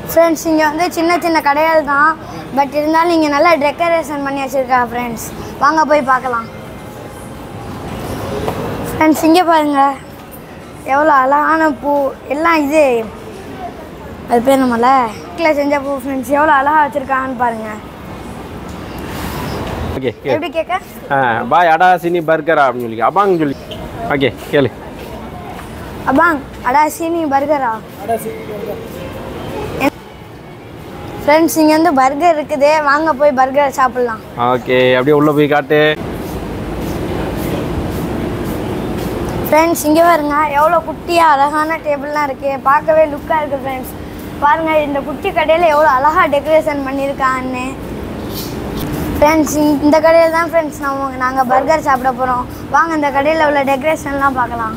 Friends இங்கே வந்து சின்ன சின்ன கடைகள் தான் பட் இருந்தாலும் இங்கே நல்லா டெக்கரேஷன் பண்ணி வச்சுருக்கா ஃப்ரெண்ட்ஸ் வாங்க போய் பார்க்கலாம் ஃப்ரெண்ட்ஸ் இங்கே பாருங்க எவ்வளோ அழகான பூ எல்லாம் இது அது பேர் நம்மள வீட்டில் செஞ்ச பூ ஃப்ரெண்ட்ஸ் எவ்வளோ அழகாக வச்சுருக்காங்கன்னு பாருங்கள் ஓகே கேளு எப்படி கேட்க ஆ பாய் அடா சினி பர்கரா அப்படின்னு சொல்லி அப்பாங்க சொல்லி ஓகே கேளு அப்பாங் அடா சீனி பர்கரா ஃப்ரெண்ட்ஸ் இங்கே வந்து பர்கர் இருக்குது வாங்க போய் பர்கர் சாப்பிட்லாம் ஓகே அப்படியே உள்ளே போய் காட்டு ஃப்ரெண்ட்ஸ் இங்கே பாருங்க எவ்வளோ குட்டியாக அழகான டேபிள்லாம் இருக்குது பார்க்கவே லுக்காக இருக்குது ஃப்ரெண்ட்ஸ் பாருங்கள் இந்த குட்டி கடையில் எவ்வளோ அழகாக டெக்கரேஷன் பண்ணியிருக்கான்னு ஃப்ரெண்ட்ஸ் இந்த கடையில் தான் ஃப்ரெண்ட்ஸ் நம்ம நாங்கள் பர்கர் சாப்பிட போகிறோம் வாங்க இந்த கடையில் உள்ள டெக்கரேஷன்லாம் பார்க்கலாம்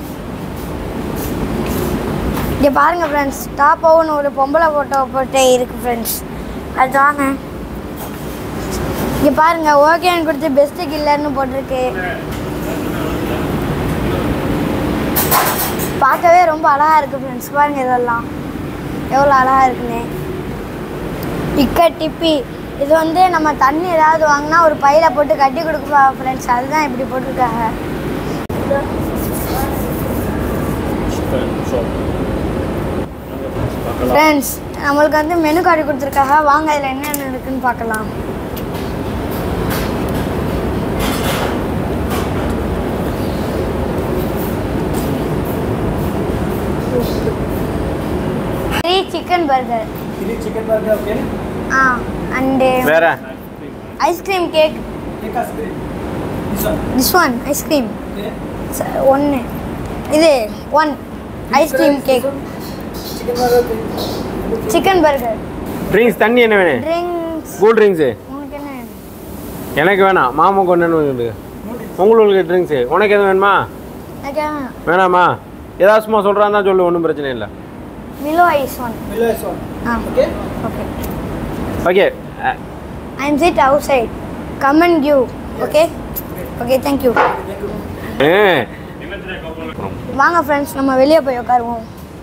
இங்கே பாருங்கள் ஃப்ரெண்ட்ஸ் டாப் ஓவன் ஒரு பொம்பளை ஃபோட்டோ போட்டே இருக்குது ஃப்ரெண்ட்ஸ் அது வாங்க இங்கே பாருங்கள் ஓகேன்னு கொடுத்து பெஸ்ட்டு கில்லர்னு போட்டிருக்கு பார்க்கவே ரொம்ப அழகாக இருக்குது ஃப்ரெண்ட்ஸ் பாருங்கள் இதெல்லாம் எவ்வளோ அழகாக இருக்குன்னு இக்க டிப்பி இது வந்து நம்ம தண்ணி ஏதாவது வாங்கினா ஒரு பையில போட்டு கட்டி கொடுப்பா ஃப்ரெண்ட்ஸ் அதுதான் இப்படி போட்டிருக்காங்க ஃப்ரெண்ட்ஸ் நம்மளுக்கு வந்து மெனு கார்டு கொடுத்துருக்காங்க வாங்க இதில் என்னென்ன இருக்குன்னு பார்க்கலாம் three chicken burger Ini chicken burger, okay? ஆ அண்டு வேற ice cream cake Take ice cream. This one. This one ice cream Okay. ஒன்று இது one ice cream cake Chicken burger, okay. Chicken burger drinks தண்ணி என்ன வேணும் ட்ரிங்க்ஸ் கூல் ட்ரிங்க்ஸு உங்களுக்கு என்ன வேணும்? எனக்கு வேணாம் மாமாக்கு ஒன்று வேணும் உங்களுக்கு ட்ரிங்க்ஸு உனக்கு எதுவும் வேணுமா எனக்கு வேணாம். வேணாமா ஏதாவது சும்மா சொல்கிறான் தான் சொல்லு ஒன்றும் பிரச்சனை இல்லை Milo is one Milo is one. Ah Okay. Okay okay I am sit outside come and give okay okay thank you வாங்க ஃப்ரெண்ட்ஸ் நம்ம வெளியே போய் உட்காருவோம்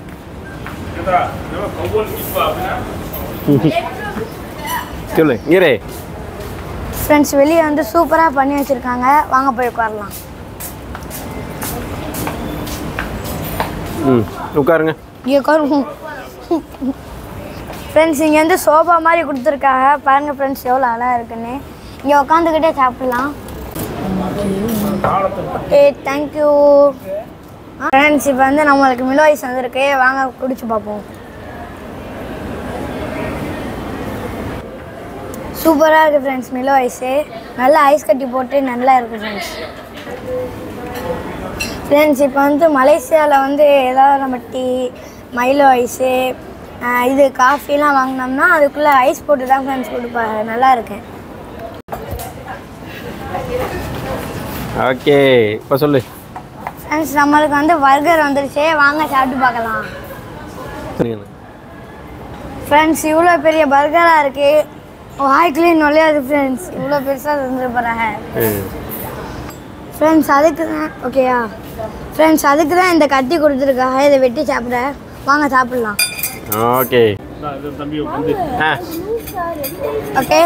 சொல்லு இங்கே ஃப்ரெண்ட்ஸ் வெளியே வந்து சூப்பராக பண்ணி வச்சுருக்காங்க வாங்க போய் உட்காரலாம் ம் உட்காருங்க இங்கே உட்காருவோம் ஃப்ரெண்ட்ஸ் இங்கே வந்து சோபா மாதிரி கொடுத்துருக்காங்க பாருங்கள் ஃப்ரெண்ட்ஸ் எவ்வளோ அழகாக இருக்குன்னு இங்கே உட்காந்துக்கிட்டே சாப்பிட்லாம் ஓகே தேங்க்யூ ஃப்ரெண்ட்ஸ் இப்போ வந்து நம்மளுக்கு மிலோ ஐஸ் வந்திருக்கு வாங்க குடிச்சு பார்ப்போம் சூப்பராக இருக்குது ஃப்ரெண்ட்ஸ் மிலோ ஐஸு நல்லா ஐஸ் கட்டி போட்டு நல்லா இருக்குது ஃப்ரெண்ட்ஸ் ஃப்ரெண்ட்ஸ் இப்போ வந்து மலேசியாவில் வந்து ஏதாவது நம்ம டீ மைலோ ஐஸு இது காஃபிலாம் வாங்கினோம்னா அதுக்குள்ளே ஐஸ் போட்டு தான் ஃப்ரெண்ட்ஸ் கொடுப்பாங்க நல்லா இருக்கேன் ஓகே இப்போ சொல்லு ஃப்ரெண்ட்ஸ் நம்மளுக்கு வந்து பர்கர் வந்துருச்சு வாங்க சாப்பிட்டு பார்க்கலாம் சரிங்க ஃப்ரெண்ட்ஸ் இவ்வளோ பெரிய பர்கராக இருக்குது வாய்க்குள்ளேயும் நுழையாது ஃப்ரெண்ட்ஸ் இவ்வளோ பெருசாக தந்துட்டு போகிறாங்க ம் ஃப்ரெண்ட்ஸ் அதுக்கு தான் ஓகேயா ஃப்ரெண்ட்ஸ் அதுக்கு தான் இந்த கத்தி கொடுத்துருக்காங்க இதை வெட்டி சாப்பிட வாங்க சாப்பிட்லாம் ஓகே ஆ ஓகே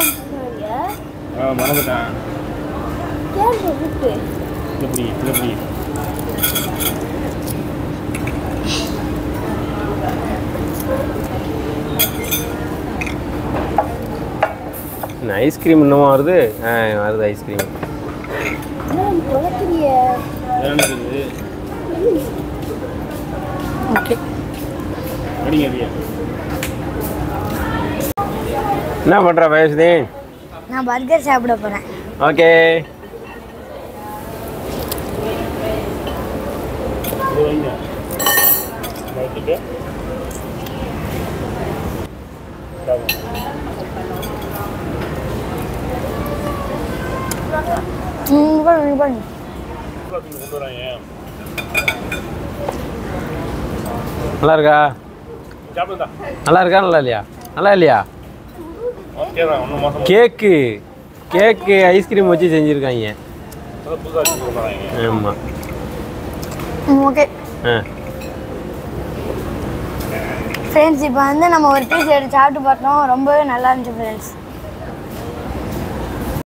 ஐஸ்கிரீம் இன்னும் வருது ஆ வருது ஐஸ்கிரீம் ஓகே என்ன பண்ணுற வயசுதே நான் பர்கர் சாப்பிட போகிறேன் ஓகே ம் பண்ணு பண்ணு நல்லா இருக்கா நல்லா இருக்கா நல்லா இல்லையா நல்லா இல்லையா கேக்கு கேக்கு ஐஸ்கிரீம் வச்சு செஞ்சுருக்காங்க ஆமாம் ம் ஓகே ஆ ஃப்ரெண்ட்ஸ் இப்போ வந்து நம்ம ஒரு பீஸ் எடுத்து சாப்பிட்டு பார்த்தோம் ரொம்பவே நல்லா இருந்துச்சு ஃப்ரெண்ட்ஸ்